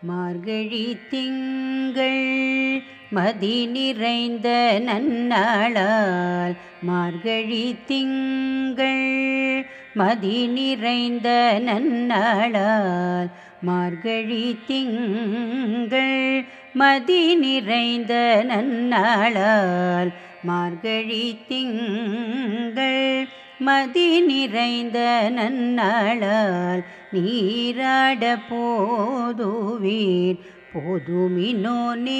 மார்கழி திங்கள் மதி நிறைந்த நன்னாளால் மார்கழி திங்கள் மதி நிறைந்த நன்னாளால் மார்கழி திங்கள் மதி நிறைந்த நன்னாளால் மார்கழி திங்கள் மதி நிறைந்த நன்னாளால் நீராட போதுவீர் போதுமினோ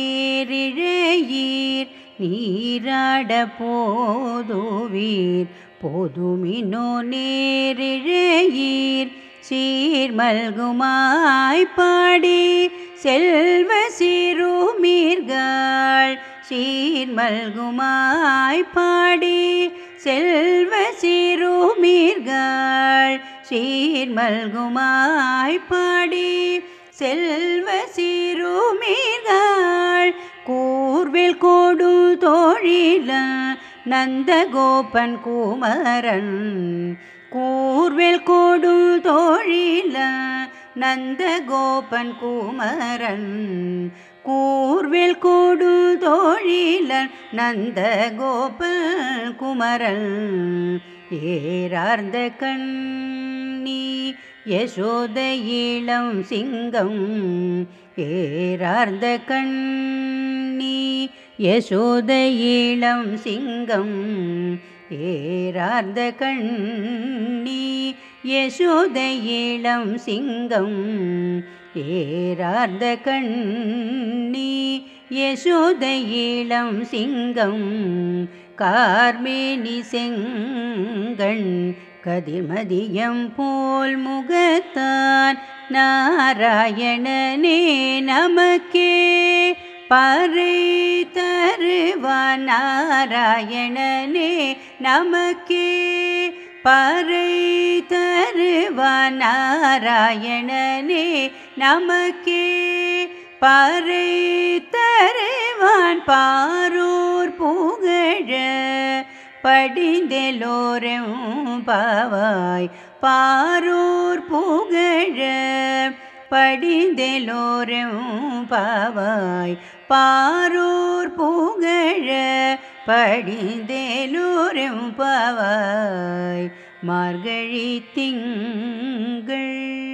நேரிழையீர் நீராட போதுவீர் போதுமினோ நேரிழையீர் சீர்மல்குமாய் பாடி செல்வ சிறுமீர்கள் சீர்மல்குமாய் பாடி செல்வ சிறுமீர்கள் சீர்மல்குமாய் பாடி செல்வ சிறுமீர்கள் கூர்வில் கோடு தோழில நந்தகோபன் குமரன் கூர்வில் கோடு தோழில நந்தகோபன் குமரன் கூர்வில் கோடு தோழிலன் நந்தகோபல் குமரன் ஏறார்ந்த கண்ணி யசோத இளம் சிங்கம் ஏறார்ந்த கண்ணி யசோத இளம் சிங்கம் ஏறார்ந்த கண்ணி யசோத இளம் சிங்கம் ஏறார்ந்த கண்ணி யசோத இளம் சிங்கம் கார்மேனி செங்கண் கதிர்மதியம் போல் முகத்தான் நாராயணனே நமக்கே பறை தருவான் நாராயணனே நமக்கே பறை தருவான் நாராயணனே நமக்கே பறை தருவான் பாரூர் புகழ படிந்தெல்லோரும் பாவாய் பாரூர் புகழ படிந்தெல்லோரும் பாவாய் பாரூர் புகழ படிந்தேலோரும் பாவாய் மார்கழி திங்கள்